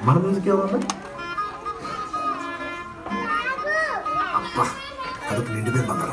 మన మ్యూజిక్ ఎవరన్నా అబ్బా కడుపు నిండిపోయి బంగారం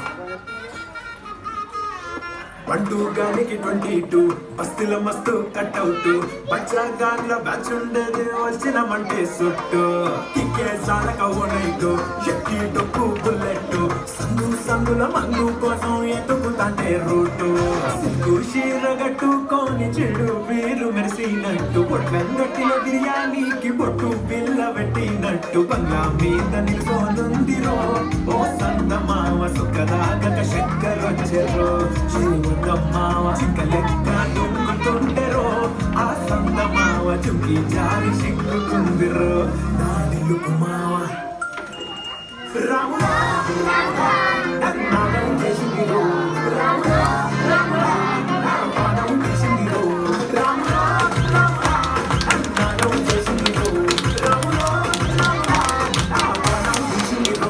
పండు గానికి ట్వంటీ టూ బస్తిల మస్తు కట్అవుట్ బచ్చా గాన్ల బ్యాచ్ ఉండేది వచ్చిన మంటే సుట్టు టిక్కే సాలక ఓనైటు ఎక్కి డొక్కు బుల్లెట్ సందు సందుల మందు కోసం ఎత్తుకుతాంటే రూటు సిగ్గు షీర గట్టుకొని చెడు వీరు మెరిసినట్టు పొట్లంగట్టిన బిర్యానీకి పొట్టు బిల్ల పెట్టినట్టు బంగ్లా మీద నిల్సోనుందిరో ఓ సందమావ సుఖదాగక శంకర్ వచ్చెరో శ్రీమందమ్మావ చిక్క లెక్క దుమ్ముతుంటెరో ఆ సందమావ చుకి జారి సిక్కుకుందిరో నా నిలుపు మావ రాముడా రాముడా నన్నాగం చేసిందిరో రాముడా రాముడా నా పాదం చేసిందిరో రాముడా రాముడా నన్నాగం చేసిందిరో రాముడా రాముడా నా పాదం చేసిందిరో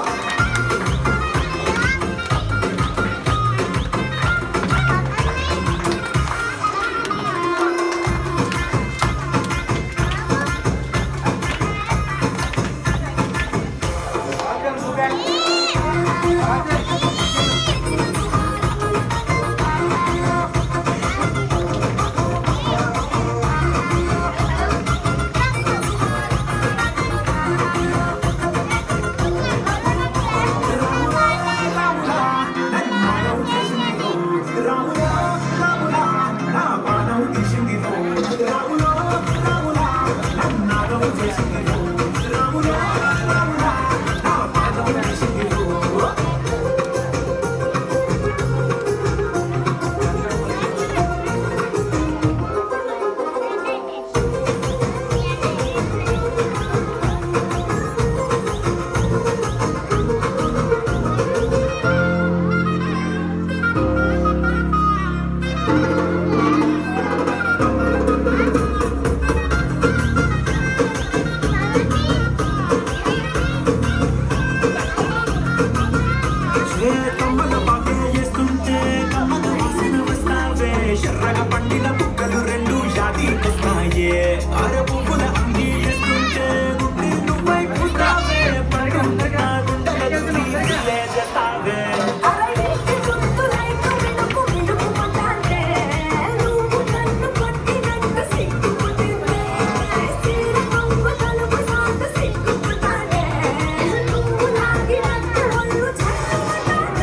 ఏ కమ్మల పాకే చేస్తుంటే కమ్మల వాసన వస్తావే ఎర్రగా పండిన బుక్కలు రెండు యాదికొస్తాయే అరే పువ్వుల అంగి చేస్తుంటే గుండె నువ్వై పుస్తావే పండుగ గుండెల దుర్నీలే చేస్తావే అరవికి గుర్తులైన వెనుకు విడుపుకుంటాంటే నువ్వు నన్ను కొట్టినట్టు సిగ్గుపుట్టిందే చీర కొంగు తలుపు సాటు సిగ్గుపుట్టానే నువ్వు లాగినట్టు ఒళ్ళు చల్లబడ్డానే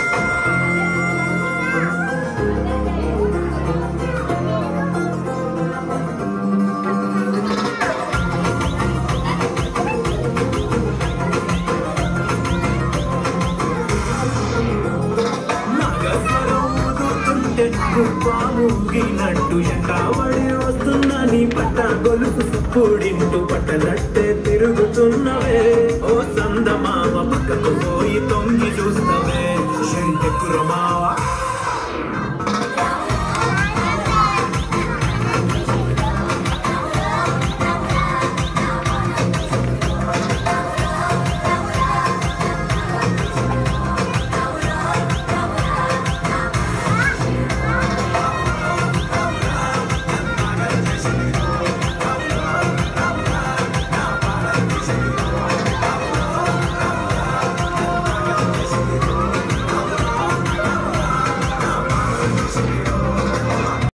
నాగస్వరం ఊదుతుంటే పాముగినట్టు ఎంటావడి వస్తున్నా నీ పట్ట గొలుసు సుప్పుడింటూ పట్టనట్టే తిరుగుతున్నవే ఓ సందమావ పక్కకు పోయి తొంగి చూస్తవే శంకురమావ